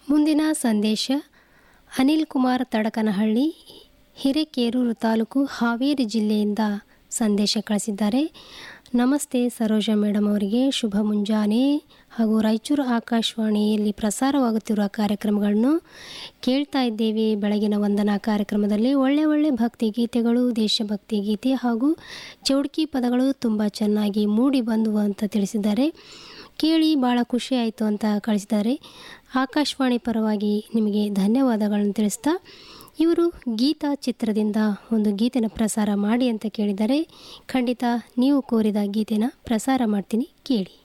ಮುಂದಿನ ಸಂದೇಶ ಅನಿಲ್ ಕುಮಾರ್ ತಡಕನಹಳ್ಳಿ ಹಿರೇಕೇರೂರು ತಾಲೂಕು ಹಾವೇರಿ ಜಿಲ್ಲೆಯಿಂದ ಸಂದೇಶ ಕಳಿಸಿದ್ದಾರೆ ನಮಸ್ತೆ ಸರೋಜ ಮೇಡಮ್ ಅವರಿಗೆ ಶುಭ ಮುಂಜಾನೆ ಹಾಗೂ ರಾಯಚೂರು ಆಕಾಶವಾಣಿಯಲ್ಲಿ ಪ್ರಸಾರವಾಗುತ್ತಿರುವ ಕಾರ್ಯಕ್ರಮಗಳನ್ನು ಕೇಳ್ತಾ ಇದ್ದೇವೆ ಬೆಳಗಿನ ವಂದನಾ ಕಾರ್ಯಕ್ರಮದಲ್ಲಿ ಒಳ್ಳೆ ಒಳ್ಳೆ ಭಕ್ತಿ ಗೀತೆಗಳು ದೇಶಭಕ್ತಿ ಗೀತೆ ಹಾಗೂ ಚೌಡ್ಕಿ ಪದಗಳು ತುಂಬ ಚೆನ್ನಾಗಿ ಮೂಡಿ ಬಂದವು ಅಂತ ತಿಳಿಸಿದ್ದಾರೆ ಕೇಳಿ ಭಾಳ ಖುಷಿ ಆಯಿತು ಅಂತ ಕಳಿಸಿದ್ದಾರೆ ಆಕಾಶವಾಣಿ ಪರವಾಗಿ ನಿಮಗೆ ಧನ್ಯವಾದಗಳನ್ನು ತಿಳಿಸ್ತಾ ಇವರು ಗೀತಾ ಚಿತ್ರದಿಂದ ಒಂದು ಗೀತೆನ ಪ್ರಸಾರ ಮಾಡಿ ಅಂತ ಕೇಳಿದ್ದಾರೆ ಖಂಡಿತ ನೀವು ಕೋರಿದ ಗೀತೆನ ಪ್ರಸಾರ ಮಾಡ್ತೀನಿ ಕೇಳಿ